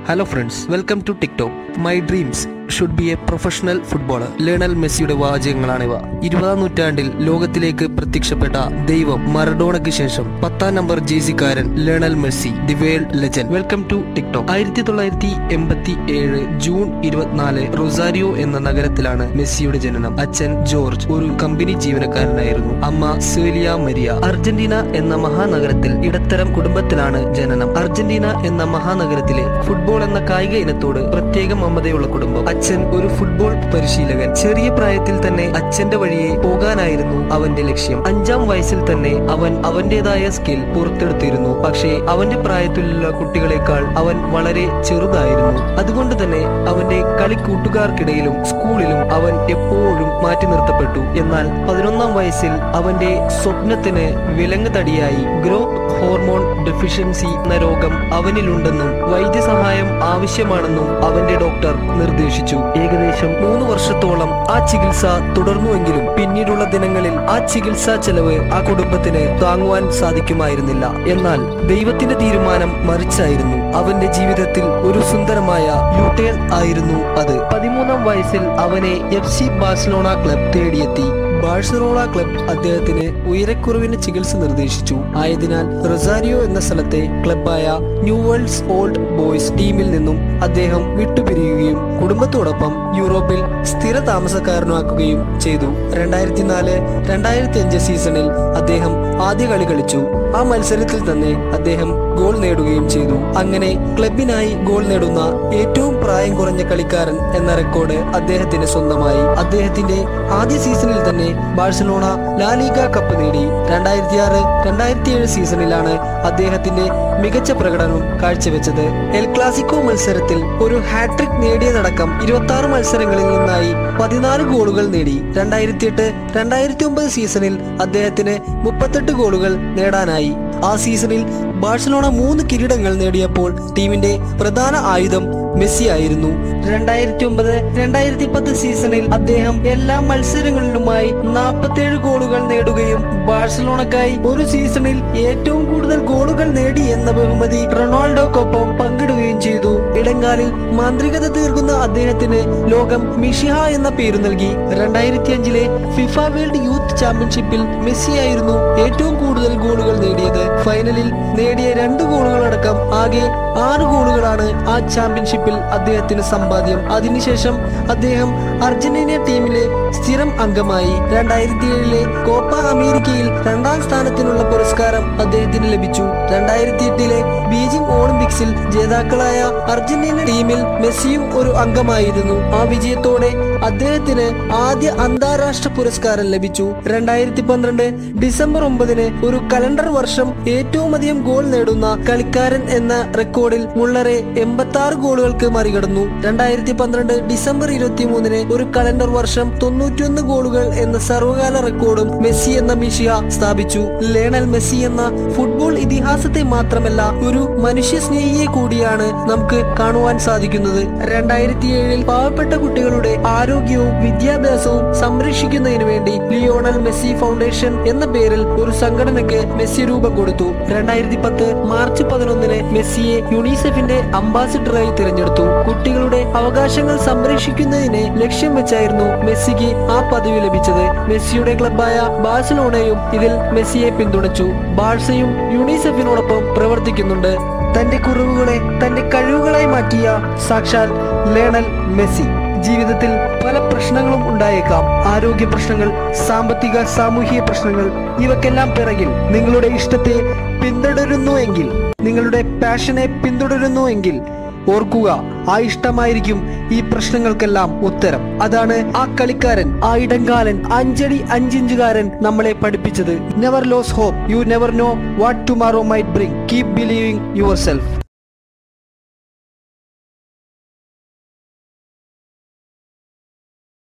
hello friends welcome to TikTok my dreams should be a professional footballer Lionel മെസ്സിയുടെ വാചകങ്ങളാണിവ ഇരുപതാം നൂറ്റാണ്ടിൽ ലോകത്തിലേക്ക് പ്രത്യക്ഷപ്പെട്ട ദൈവം മറഡോണയ്ക്ക് ശേഷം പത്താം നമ്പർ ജേസിക്കാരൻ Lionel Messi the world legend welcome to TikTok ആയിരത്തി തൊള്ളായിരത്തി എൺപത്തി ഏഴ് ജൂൺ ഇരുപത്തിനാല് റൊസാരിയോ എന്ന നഗരത്തിലാണ് മെസ്സിയുടെ ജനനം അച്ഛൻ ജോർജ് ഒരു കമ്പനി ജീവനക്കാരനായിരുന്നു അമ്മ സേലിയ മരിയ അർജന്റീന എന്ന മഹാനഗരത്തിൽ ഇടത്തരം കുടുംബത്തിലാണ് ജനനം അർജന്റീന എന്ന മഹാനഗരത്തിലെ ഫുട്ബോൾ എന്ന കായിക ഇനത്തോട് പ്രത്യേക മമതയുള്ള കുടുംബം അച്ഛൻ ഒരു ഫുട്ബോൾ പരിശീലകൻ ചെറിയ പ്രായത്തിൽ തന്നെ അച്ഛന്റെ വഴിയെ പോകാനായിരുന്നു അവന്റെ ലക്ഷ്യം അഞ്ചാം വയസ്സിൽ തന്നെ അവൻ അവന്റേതായ സ്കിൽ പുറത്തെടുത്തിരുന്നു പക്ഷേ അവന്റെ പ്രായത്തിലുള്ള കുട്ടികളെക്കാൾ അവൻ വളരെ ചെറുതായിരുന്നു അതുകൊണ്ട് തന്നെ അവന്റെ കളിക്കൂട്ടുകാർക്കിടയിലും സ്കൂളിലും അവൻ എപ്പോഴും മാറ്റി നിർത്തപ്പെട്ടു എന്നാൽ പതിനൊന്നാം വയസ്സിൽ അവന്റെ സ്വപ്നത്തിന് വിലങ്ങ് തടിയായി ഗ്രോത്ത് ഹോർമോൺ ഡെഫിഷ്യൻസി എന്ന രോഗം അവനിലുണ്ടെന്നും വൈദ്യസഹായം ആവശ്യമാണെന്നും അവന്റെ ഡോക്ടർ നിർദ്ദേശിച്ചു ഏകദേശം മൂന്ന് വർഷത്തോളം ആ ചികിത്സ തുടർന്നുവെങ്കിലും പിന്നീടുള്ള ദിനങ്ങളിൽ ആ ചികിത്സാ ചെലവ് ആ കുടുംബത്തിന് താങ്ങുവാൻ സാധിക്കുമായിരുന്നില്ല എന്നാൽ ദൈവത്തിന്റെ തീരുമാനം മറിച്ചായിരുന്നു അവന്റെ ജീവിതത്തിൽ ഒരു സുന്ദരമായ യൂട്ടേൺ ആയിരുന്നു അത് പതിമൂന്നാം വയസ്സിൽ അവനെ എഫ് സി ബാഴ്സലോണ ക്ലബ് തേടിയെത്തി ബാഴ്സലോണ ക്ലബ് അദ്ദേഹത്തിന് ഉയരക്കുറവിന് ചികിത്സ നിർദ്ദേശിച്ചു ആയതിനാൽ റൊസാരിയോ എന്ന സ്ഥലത്തെ ക്ലബായ ന്യൂ വേൾഡ്സ് ഓൾഡ് ബോയ്സ് ടീമിൽ നിന്നും അദ്ദേഹം വിട്ടുപിരിയുകയും കുടുംബത്തോടൊപ്പം യൂറോപ്പിൽ സ്ഥിര താമസക്കാരനാക്കുകയും ചെയ്തു രണ്ടായിരത്തി നാല് രണ്ടായിരത്തി അഞ്ച് സീസണിൽ അദ്ദേഹം ആദ്യ കളി കളിച്ചു ആ മത്സരത്തിൽ തന്നെ അദ്ദേഹം ഗോൾ നേടുകയും ചെയ്തു അങ്ങനെ ക്ലബിനായി ഗോൾ നേടുന്ന ഏറ്റവും പ്രായം കുറഞ്ഞ കളിക്കാരൻ എന്ന റെക്കോർഡ് അദ്ദേഹത്തിന് സ്വന്തമായി അദ്ദേഹത്തിന്റെ ആദ്യ സീസണിൽ തന്നെ ബാഴ്സലോണ ലാലിഗ കപ്പ് നേടി രണ്ടായിരത്തി ആറ് രണ്ടായിരത്തി ഏഴ് സീസണിലാണ് അദ്ദേഹത്തിന്റെ മികച്ച പ്രകടനം കാഴ്ചവെച്ചത് എൽ ക്ലാസിക്കോ മത്സരത്തിൽ ഒരു ഹാട്രിക് നേടിയതടക്കം ഇരുപത്തി ആറ് മത്സരങ്ങളിൽ നിന്നായി പതിനാല് ഗോളുകൾ നേടി രണ്ടായിരത്തി എട്ട് രണ്ടായിരത്തി ഒമ്പത് സീസണിൽ അദ്ദേഹത്തിന് മുപ്പത്തെട്ട് ഗോളുകൾ നേടാനായി ആ സീസണിൽ ബാഴ്സലോണ മൂന്ന് കിരീടങ്ങൾ നേടിയപ്പോൾ ടീമിന്റെ പ്രധാന ആയുധം മെസ്സി ആയിരുന്നു രണ്ടായിരത്തി ഒമ്പത് രണ്ടായിരത്തി പത്ത് സീസണിൽ അദ്ദേഹം എല്ലാ മത്സരങ്ങളിലുമായി നാൽപ്പത്തിയേഴ് ഗോളുകൾ നേടുകയും ബാഴ്സലോണക്കായി ഒരു സീസണിൽ ഏറ്റവും കൂടുതൽ ഗോളുകൾ നേടി എന്ന ബഹുമതി റൊണാൾഡോക്കൊപ്പം പങ്കിടുകയും ചെയ്തു ഇടങ്കാലിൽ മാന്ത്രികത തീർക്കുന്ന അദ്ദേഹത്തിന് ലോകം മിഷിഹ എന്ന പേര് നൽകി രണ്ടായിരത്തി അഞ്ചിലെ ഫിഫ വേൾഡ് യൂത്ത് ചാമ്പ്യൻഷിപ്പിൽ മെസ്സിയായിരുന്നു ഏറ്റവും കൂടുതൽ ഗോളുകൾ നേടിയത് ഫൈനലിൽ നേടിയ രണ്ട് ഗോളുകളടക്കം ആകെ ആറ് ഗോളുകളാണ് ആ ചാമ്പ്യൻഷിപ്പിൽ അദ്ദേഹത്തിന് സമ്പാദ്യം അതിനുശേഷം അദ്ദേഹം അർജന്റീന ടീമിലെ സ്ഥിരം അംഗമായി രണ്ടായിരത്തി ഏഴിലെ കോപ്പ അമേരിക്കയിൽ രണ്ടാം സ്ഥാനത്തിനുള്ള പുരസ്കാരം അദ്ദേഹത്തിന് ലഭിച്ചു രണ്ടായിരത്തി എട്ടിലെ ബീജിംഗ് ഒളിമ്പിക്സിൽ ജേതാക്കളായ അർജന്റീന ടീമിൽ മെസ്സിയും ഒരു അംഗമായിരുന്നു ആ വിജയത്തോടെ അദ്ദേഹത്തിന് ആദ്യ അന്താരാഷ്ട്ര പുരസ്കാരം ലഭിച്ചു രണ്ടായിരത്തി പന്ത്രണ്ട് ഡിസംബർ ഒമ്പതിന് ഒരു കലണ്ടർ വർഷം ഏറ്റവും അധികം ഗോൾ നേടുന്ന കളിക്കാരൻ എന്ന റെക്കോർഡിൽ മുള്ളറെ എൺപത്തി ആറ് ഗോളുകൾക്ക് മറികടന്നു രണ്ടായിരത്തി പന്ത്രണ്ട് ഡിസംബർ ഇരുപത്തി മൂന്നിന് ഒരു കലണ്ടർ വർഷം തൊണ്ണൂറ്റിയൊന്ന് ഗോളുകൾ എന്ന സർവകാല റെക്കോർഡും മെസ്സി എന്ന മിഷിയ സ്ഥാപിച്ചു ലേണൽ മെസ്സി എന്ന ഫുട്ബോൾ ഇതിഹാസത്തെ മാത്രമല്ല ഒരു മനുഷ്യ സ്നേഹിയെ കൂടിയാണ് നമുക്ക് കാണുവാൻ സാധിക്കുന്നത് രണ്ടായിരത്തി ഏഴിൽ പാവപ്പെട്ട കുട്ടികളുടെ ആരോഗ്യവും വിദ്യാഭ്യാസവും സംരക്ഷിക്കുന്നതിന് വേണ്ടി ലിയോണൽ മെസ്സി ഫൗണ്ടേഷൻ എന്ന പേരിൽ ഒരു സംഘടനയ്ക്ക് മെസ്സി രൂപം കൊടുത്തു രണ്ടായിരത്തി പത്ത് മാർച്ച് പതിനൊന്നിന് മെസ്സിയെ യുണിസെഫിന്റെ അംബാസിഡറായി തിരഞ്ഞെടുത്തു കുട്ടികളുടെ അവകാശങ്ങൾ സംരക്ഷിക്കുന്നതിനെ ലക്ഷ്യം വെച്ചായിരുന്നു മെസ്സിക്ക് ആ പദവി ലഭിച്ചത് മെസ്സിയുടെ ക്ലബായ ബാഴ്സലോണയും ഇതിൽ മെസ്സിയെ പിന്തുണച്ചു ബാഴ്സയും യുണിസെഫിനോടൊപ്പം പ്രവർത്തിക്കുന്നുണ്ട് തന്റെ കുറവുകളെ തന്റെ കഴിവുകളായി മാറ്റിയ സാക്ഷാൽ ലേണൽ മെസ്സി ജീവിതത്തിൽ പല പ്രശ്നങ്ങളും ഉണ്ടായേക്കാം ആരോഗ്യ പ്രശ്നങ്ങൾ സാമ്പത്തിക സാമൂഹിക പ്രശ്നങ്ങൾ ഇവക്കെല്ലാം പിറകിൽ നിങ്ങളുടെ ഇഷ്ടത്തെ പിന്തുടരുന്നുവെങ്കിൽ നിങ്ങളുടെ പാഷനെ പിന്തുടരുന്നുവെങ്കിൽ ഓർക്കുക ആ ഇഷ്ടമായിരിക്കും ഈ പ്രശ്നങ്ങൾക്കെല്ലാം ഉത്തരം അതാണ് ആ കളിക്കാരൻ ആ ഇടങ്കാലൻ അഞ്ചടി അഞ്ചിഞ്ചുകാരൻ നമ്മളെ പഠിപ്പിച്ചത് never lose hope you never know what tomorrow might bring keep believing your self